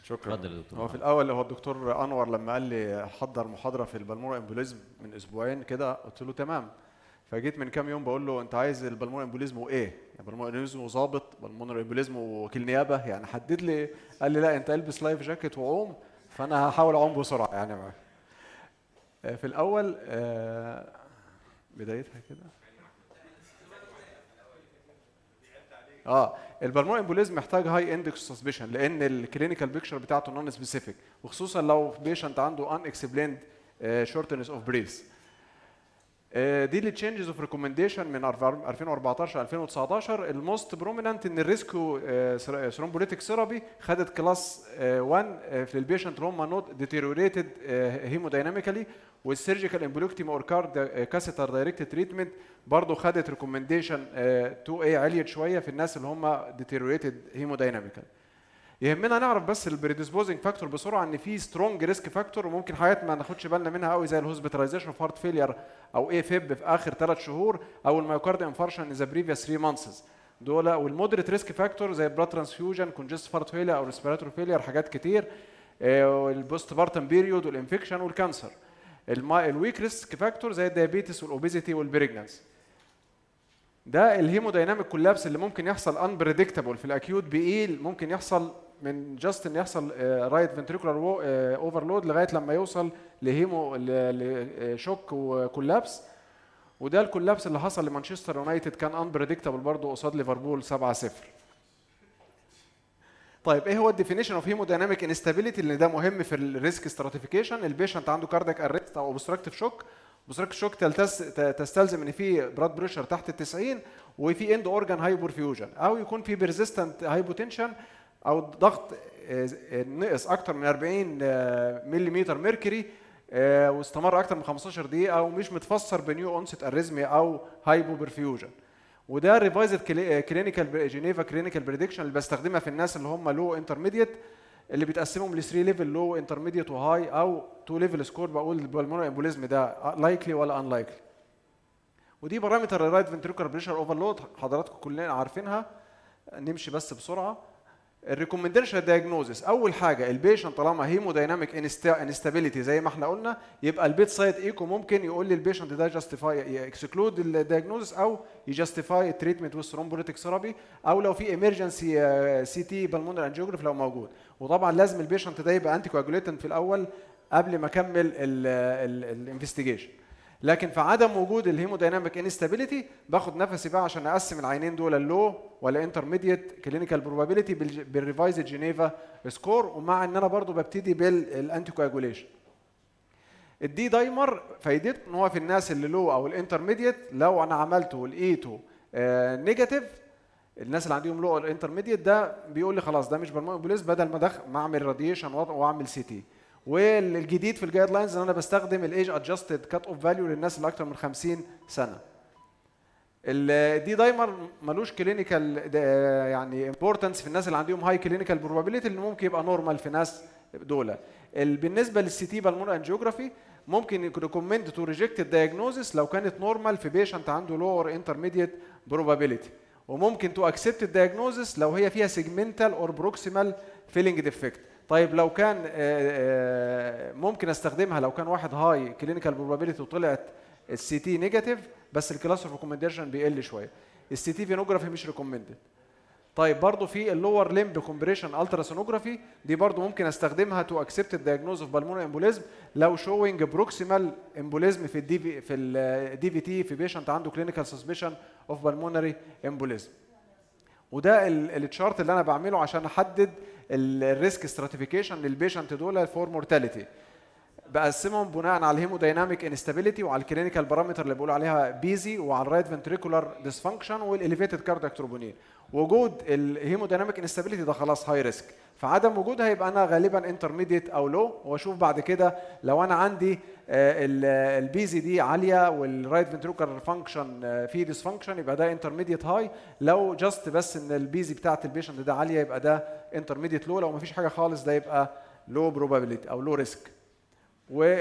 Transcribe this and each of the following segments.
شكرا اتفضل يا دكتور هو في الاول هو الدكتور انور لما قال لي حضر محاضره في البلمونر امبوليزم من اسبوعين كده قلت له تمام فجيت من كام يوم بقول له انت عايز البلمونر امبوليزم وايه؟ يعني البلمونر امبوليزم وظابط بالمونر امبوليزم ووكيل نيابه يعني حدد لي قال لي لا انت البس لايف جاكيت وعوم فانا هحاول اعوم بسرعه يعني معاك. آه، في الاول آه، بدايتها كده اه البلمونر امبوليزم محتاج هاي اندكس سسبشن لان الكلينيكال بيكتشر بتاعته نون سبيسيفيك وخصوصا لو بيشنت عنده ان اكسبليند شورتنس اوف بريث دي اللي تشينجز اوف ريكومنديشن من 2014 2019 الموست بروميننت ان الريسكو ثرومبوليتيك ثيرابي خدت كلاس 1 في البيشنت اللي هم نوت ديتيريوريتد هيمودايناميكالي والسيرجيكال امبوليكتيم اور كارد كاسيتر دايركت تريتمنت برضه خدت ريكومنديشن 2 a عليت شويه في الناس اللي هم ديتيريوريتد هيمودايناميكال يهمنا نعرف بس البريديسبوزنج فاكتور بسرعه ان في سترونج ريسك فاكتور وممكن حاجات ما ناخدش بالنا منها قوي زي الهوسبيتاليزيشن اوف هارت فيلير او اي فيب في اخر ثلاث شهور او الميوكارد انفارشن ان ذا بريفيوس 3 مانثس دول والمودريت ريسك فاكتور زي البلاد ترانسفيوجن كونجست هارت فيلير او ريسبيراتوري فيلير حاجات كتير البوست بارتم بيريود والانفكشن والكانسر الويك ريسك فاكتور زي الديابيتس والاوبيزيتي والبريجنانسي ده الهيمودايناميك كولابس اللي ممكن يحصل انبريدكتابل في الاكيوت بايه ممكن يحصل من جاست ان يحصل رايت فنتريكولار اوفرلود لغايه لما يوصل لهيمو لشوك وكولابس وده الكولابس اللي حصل لمانشستر يونايتد كان انبريدكتابل برضه قصاد ليفربول 7 0 طيب ايه هو الديفينيشن اوف هيمودايناميك انستابيليتي اللي ده مهم في الريسك ستراتيفيكيشن البيشنت عنده كاردياك ارست او اوبستراكتيف شوك اوبستراكتيف شوك تستلزم ان في براد بريشر تحت ال 90 وفي اند اورجان هايبورفيوجن او يكون في بيرزيستنت هايبوتنشن او ضغط نقص اكتر من 40 ملم ميركوري واستمر اكتر من 15 دقيقه ومش متفسر بنيو اونست اريزميا او هايبوبرفيوجن وده ريفايزد كلينيكال جينيفا كلينيكال بريدكشن اللي بستخدمها في الناس اللي هم لو انترميديت اللي بتقسمهم ل 3 ليفل لو انترميديت وهاي او 2 ليفل سكور بقول البلمونر امبوليزم ده لايكلي ولا ان لايكلي ودي بارامتر الرايت فنتريكولار بريشر اوفرلود حضراتكم كلنا عارفينها نمشي بس بسرعه الريكومنديشن دايجنوزس اول حاجه البيشنت طالما هيمودايناميك انستابيليتي زي ما احنا قلنا يبقى البيت سايد ايكو ممكن يقول لي البيشنت ده جاستيفاي اكسكلود الدايجنوزس او يجاستيفاي التريتمنت وذ ثرومبوليتيك ثيرابي او لو في ايمرجنسي سي تي بالمونر انجيوجراف لو موجود وطبعا لازم البيشنت ده يبقى انتي كواجوليتنت في الاول قبل ما اكمل الانفستيجيشن لكن في عدم وجود الهيمودايناميك انستابيليتي باخد نفسي بقى عشان اقسم العينين دول اللو ولا انترميديت كلينيكال بروبابيلتي بالريفايزد جينيفا سكور ومع ان انا برضو ببتدي بالانتي كواجوليشن الدي دايمر فايدته ان هو في الناس اللي لو او الانترميديت لو انا عملته ولقيته آه نيجاتيف الناس اللي عندهم لو الانترميديت ده بيقول لي خلاص ده مش بالمونر بوليس بدل ما دخل ما اعمل راديشن واعمل سي تي والجديد في الجايد لاينز ان انا بستخدم الايج ادجستد كات اوف فاليو للناس اللي اكتر من 50 سنه الدي دايمر ملوش كلينيكال يعني امبورتنس في الناس اللي عندهم هاي كلينيكال بروبابيلتي اللي ممكن يبقى نورمال في ناس دول بالنسبه للسي تي بالمونر انجيوجرافي ممكن ريكومند تو ريجكت الدايجنوزس لو كانت نورمال في بيشنت عنده لور انترميديت بروبابيلتي وممكن تو اكسبت الدايجنوزس لو هي فيها سيجمنتال اور بروكسيمال فيلينج ديفكت طيب لو كان ممكن استخدمها لو كان واحد هاي كلينيكال بروبابيلتي وطلعت السي تي نيجاتيف بس الكلاس اوف ريكومنديشن بيقل شويه السي تي فينوجرافي مش ريكومندد طيب برضه في اللور ليمب كومبريشن التراسونوجرافي دي برضه ممكن استخدمها تو اكسبت الدايجنوز اوف بالمونر امبوليزم لو شوينج بروكسيمال امبوليزم في الدي في في الدي في تي في بيشنت عنده كلينيكال سسبشن اوف بالمونري امبوليزم وده التشارت اللي انا بعمله عشان احدد الريسك ستراتيفيكيشن للبيشنت دول فور مورتاليتي بقسمهم بناء على الهيمودايناميك انستابيليتي وعلى الكلينيكال بارامتر اللي بيقولوا عليها بيزي وعلى الرايت فنتريكولار ديسفانكشن والاليفيتد كاردياك تروبونين وجود الهيمودايناميك انستابيليتي ده خلاص هاي ريسك فعدم وجودها يبقى انا غالبا انترميديت او لو واشوف بعد كده لو انا عندي البيزي دي عاليه والرايت فنتريكولار فانكشن في ديسفانكشن يبقى ده انترميديت هاي لو جاست بس ان البيزي بتاعت البيشنت ده عاليه يبقى ده انترميديت لو لو مفيش حاجه خالص ده يبقى لو بروبابيلتي او لو ريسك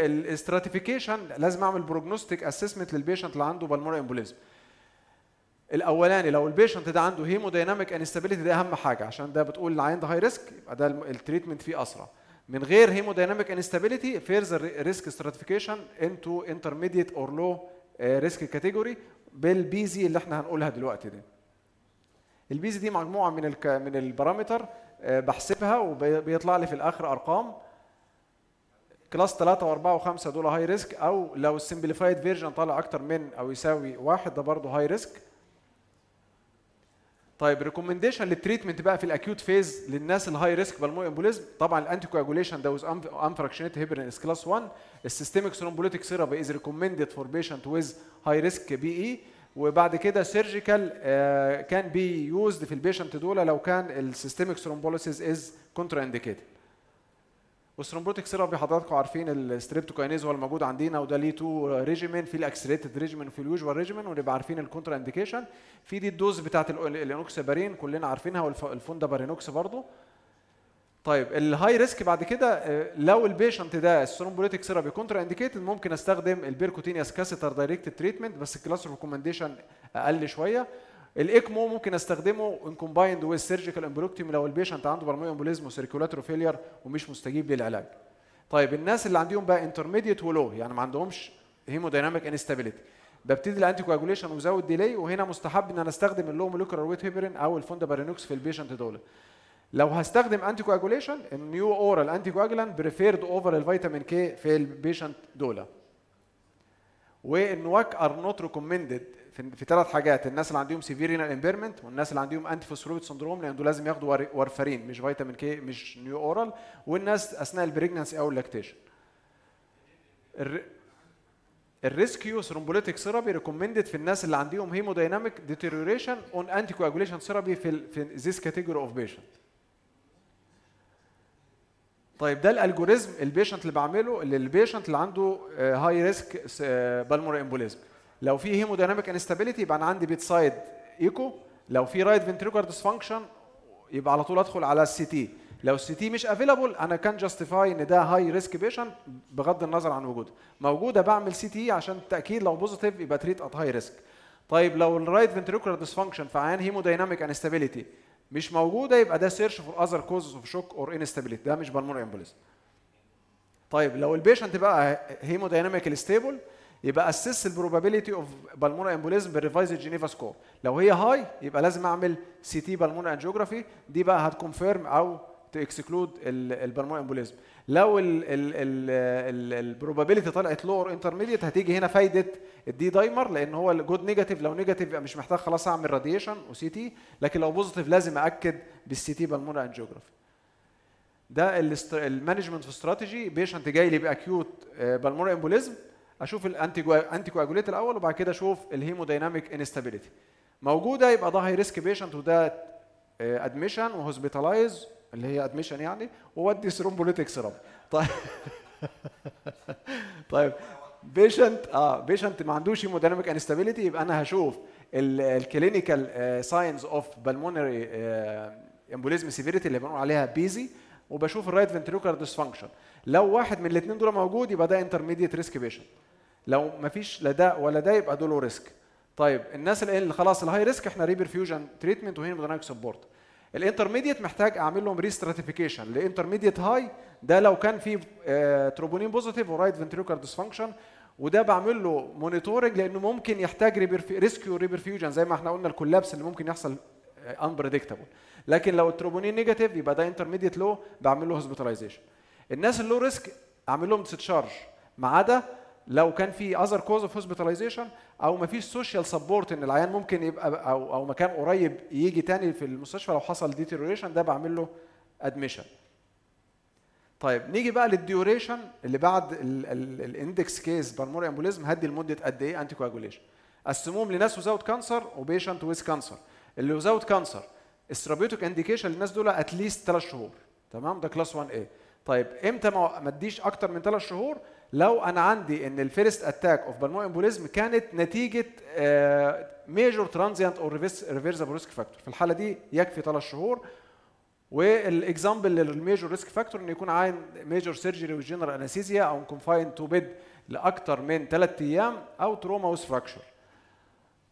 والاستراتيفيكيشن لازم اعمل بروجنوستيك اسسمنت للبيشنت اللي عنده بالمونر امبوليزم الاولاني لو البيشنت ده عنده هيمودايناميك انستابيليتي ده اهم حاجه عشان ده بتقول العيان ده هاي ريسك يبقى ده التريتمنت فيه اسرع من غير هيمودايناميك انستابيليتي فيرزر ريسك ستراتيفيكيشن انتو انترميديت اور لو ريسك كاتيجوري بالبيزي اللي احنا هنقولها دلوقتي دي البيزي دي مجموعه من الك... من البارامتر آه، بحسبها وبيطلع لي في الاخر ارقام كلاس 3 و4 و5 دول هاي ريسك او لو السمبليفايد فيرجن طالع اكتر من او يساوي واحد ده برضه هاي ريسك طيب ريكومنديشن للتريتمنت بقى في الاكيوت فيز للناس الهاي ريسك بالمو امبوليزم طبعا الانتي كواجوليشن ده ويز انفراكشنيت هيبرين از كلاس 1 السيستميك ثرومبوليتيك ثيرابي از ريكومندد فور بيشنت ويز هاي ريسك بي اي وبعد كده سيرجيكال كان بي يوزد في البيشنت دول لو كان السيستميك ثرومبوليسيس از كونترا انديكيتد والثرومبوتيك ثيرابي حضراتكم عارفين الستريبتوكاينيز هو الموجود عندنا وده ليه تو ريجيمين في الاكسلريتد ريجيمين وفي اليوجوال ريجيمين ونبقى عارفين الكونترا انديكيشن في دي الدوز بتاعت الانوكسابارين كلنا عارفينها والفوندابارينوكس برضه طيب الهاي ريسك بعد كده آه، لو البيشنت ده الثرومبوليتيك ثيرابي كونترا انديكيتد ممكن استخدم البيركوتينياس كاسيتر دايركت تريتمنت بس الكلاس ريكومنديشن اقل شويه الاكمو ممكن استخدمه ان كومبايند ويز سيرجيكال امبروكتيوم لو البيشنت عنده برموي امبوليزم وسيركولاتوري فيلير ومش مستجيب للعلاج. طيب الناس اللي عندهم بقى انترميديت ولو يعني ما عندهمش هيمودايناميك انستابيليتي ببتدي الانتي كواجوليشن وزود ديلي وهنا مستحب ان انا استخدم اللو موليكولار ويت هيبرين او الفوندابارينوكس في البيشنت دول. لو هستخدم انتي كواجوليشن النيو اورال انتي كواجولان بريفيرد اوفر الفيتامين كي في البيشنت دول. والنواك ار نوت ريكومندد في, في ثلاث حاجات الناس اللي عندهم سيفير رينال امبيرمنت والناس اللي عندهم انتي فوسفوريد سندروم لان دول لازم ياخدوا وارفرين مش فيتامين كي مش نيو اورال والناس اثناء البريجنسي او اللاكتيشن الريسكيو ثرومبوليتيك ثيرابي ريكومندد في الناس اللي عندهم هيمودايناميك ديتيريوريشن اون انتي كواجوليشن ثيرابي في في ذيس كاتيجوري اوف بيشنت طيب ده الالجوريزم البيشنت اللي بعمله اللي البيشنت اللي عنده هاي ريسك بالمور امبوليزم لو في هيمودايناميك انستابيليتي يبقى انا عندي بيت سايد ايكو لو في رايت فنتريكولار ديسفانكشن يبقى على طول ادخل على السي تي لو السي تي مش افيلابل انا كان جاستيفاي ان ده هاي ريسك بيشنت بغض النظر عن وجوده موجوده بعمل سي تي عشان التاكيد لو بوزيتيف يبقى تريت ات هاي ريسك طيب لو الرايت فنتريكولار ديسفانكشن في عيان هيمودايناميك انستابيليتي مش موجوده يبقى ده سيرش فور اذر كوزز اوف شوك اور انستابيليتي ده مش بالمونري امبوليزم طيب لو البيشنت بقى هيمودايناميكال ستيبل يبقى اسس البروبابيلتي اوف بالمونر امبوليزم بالريفايز جينيفا سكور لو هي هاي يبقى لازم اعمل سي تي بالمونر انجيوجرافي دي بقى هتكونفيرم او تكسكلود البالمونر امبوليزم لو البروبابيلتي طلعت لور انترميديت هتيجي هنا فايده الدي دايمر لان هو الجود نيجاتيف لو نيجاتيف يبقى مش محتاج خلاص اعمل راديشن وسي تي لكن لو بوزيتيف لازم اكد بالسي تي بالمونر انجيوجرافي ده المانجمنت في استراتيجي بيشنت جاي لي باكيوت بالمونر امبوليزم اشوف الانتي انتي كواجوليت الاول وبعد كده اشوف الهيمودايناميك انستابيليتي موجوده يبقى ده هاي ريسك بيشنت وده ادميشن وهوسبيتالايز اللي هي ادميشن يعني وودي ثرومبوليتيك سيراب طيب طيب بيشنت اه بيشنت ما عندوش هيمودايناميك انستابيليتي يبقى انا هشوف الكلينيكال ساينز اوف بالمونري امبوليزم سيفيريتي اللي بنقول عليها بيزي وبشوف الرايت فنتريكولار ديسفانكشن لو واحد من الاثنين دول موجود يبقى ده انترميديت ريسك بيشنت لو ما فيش لا ده ولا ده يبقى دول ريسك طيب الناس اللي خلاص الهاي ريسك احنا ريبرفيوجن تريتمنت وهيموديناميك سبورت الانترميديت محتاج اعمل لهم ريستراتيفيكيشن الانترميديت هاي ده لو كان في تروبونين بوزيتيف ورايت فنتريكولار ديسفانكشن وده بعمل له مونيتورنج لانه ممكن يحتاج ريسكيو ريبرفيوجن زي ما احنا قلنا الكولابس اللي ممكن يحصل انبريدكتبل لكن لو التروبونين نيجاتيف يبقى ده انترميديت لو بعمل له هوسبيتاليزيشن الناس اللو ريسك اعمل لهم ديسشارج ما عدا لو كان في اذر كوز اوف هوسبيتاليزيشن او ما فيش سوشيال سبورت ان العيان ممكن يبقى او او مكان قريب يجي تاني في المستشفى لو حصل ديتيريوريشن ده بعمل له ادميشن طيب نيجي بقى للديوريشن اللي بعد الاندكس كيس بالموري امبوليزم هدي لمده قد ايه انتي كواجوليشن قسموهم لناس وزاوت كانسر وبيشنت ويز كانسر اللي وزاوت كانسر الثيرابيوتيك انديكيشن للناس دول اتليست 3 شهور تمام ده كلاس 1 a طيب امتى ما اديش اكتر من 3 شهور لو انا عندي ان الفيرست اتاك اوف بالمو امبوليزم كانت نتيجه ميجور ترانزيانت او ريفيرسبل ريسك فاكتور في الحاله دي يكفي 3 شهور والاكزامبل للميجور ريسك فاكتور انه يكون عين ميجور سيرجري وجنرال انستيزيا او كونفاين تو بيد لاكثر من 3 ايام او تروما ويز فراكشر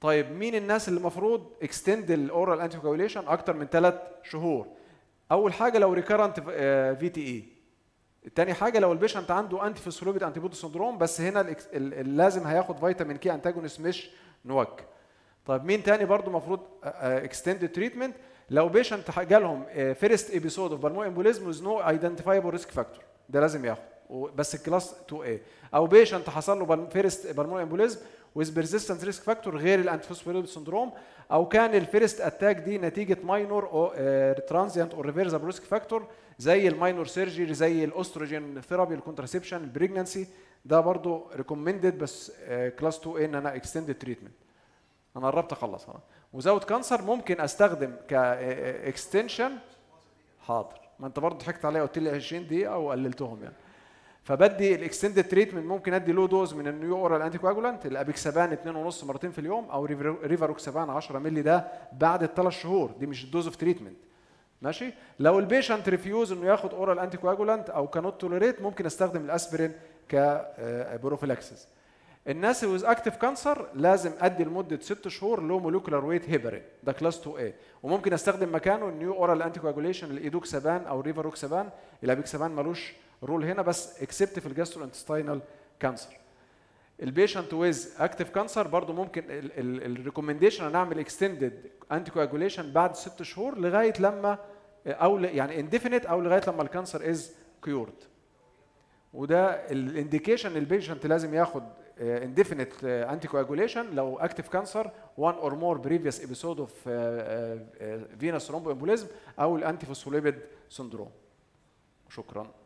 طيب مين الناس اللي المفروض اكستند الاورال انتي كوagulation اكتر من ثلاث شهور اول حاجه لو ريكارنت في تي اي تاني حاجه لو البيشنت عنده انتي فوسفوليبيد انتي بودي سندروم بس هنا ال ال لازم هياخد فيتامين كي انتاجونست مش نوك طيب مين تاني برضو المفروض اكستند تريتمنت لو بيشنت جالهم فيرست ايبيسود اوف بالمو امبوليزم ويز نو ايدنتيفايبل ريسك فاكتور ده لازم ياخد بس الكلاس 2 a او بيشنت حصل له فيرست بالمو امبوليزم ويز بيرزيستنت ريسك فاكتور غير الانتيفوسفوليبيد سندروم او كان الفيرست اتاك دي نتيجه ماينور او ترانزيانت او ريفيرسبل ريسك فاكتور زي الماينور سيرجري زي الاوستروجين ثيرابي الكونترسبشن البريجنسي ده برضو ريكومندد بس كلاس 2 a ان انا اكستندد تريتمنت انا قربت اخلص ها وزود كانسر ممكن استخدم كاكستنشن حاضر ما انت برضه ضحكت عليا قلت لي 20 دقيقه وقللتهم يعني فبدي الاكستندد تريتمنت ممكن ادي لو دوز من النيو اورال انتي كواجولانت الابيكسابان 2.5 مرتين في اليوم او ريفاروكسابان 10 مللي ده بعد الثلاث شهور دي مش الدوز اوف تريتمنت ماشي لو البيشنت ريفيوز انه ياخد اورال انتي كواجولانت او كانوت توليريت ممكن استخدم الاسبرين كبروفيلاكسس الناس اللي اكتف كانسر لازم ادي لمده ست شهور لو موليكولار ويت هيبرين ده كلاس 2 a وممكن استخدم مكانه النيو اورال انتي كواجوليشن الايدوكسابان او ريفاروكسابان الابيكسابان ملوش رول هنا بس اكسبت في الجاسترو انتستينال كانسر البيشنت ويز اكتف كانسر برضه ممكن الريكومنديشن انا اعمل اكستندد انتي كواجوليشن بعد ست شهور لغايه لما او يعني انديفينيت او لغايه لما الكانسر از كيورد وده الانديكيشن البيشنت لازم ياخد indefinite uh, anticoagulation لو active cancer one or more previous episode of uh, uh, venous thromboembolism او الانتي فوسفوليبيد syndrome شكرا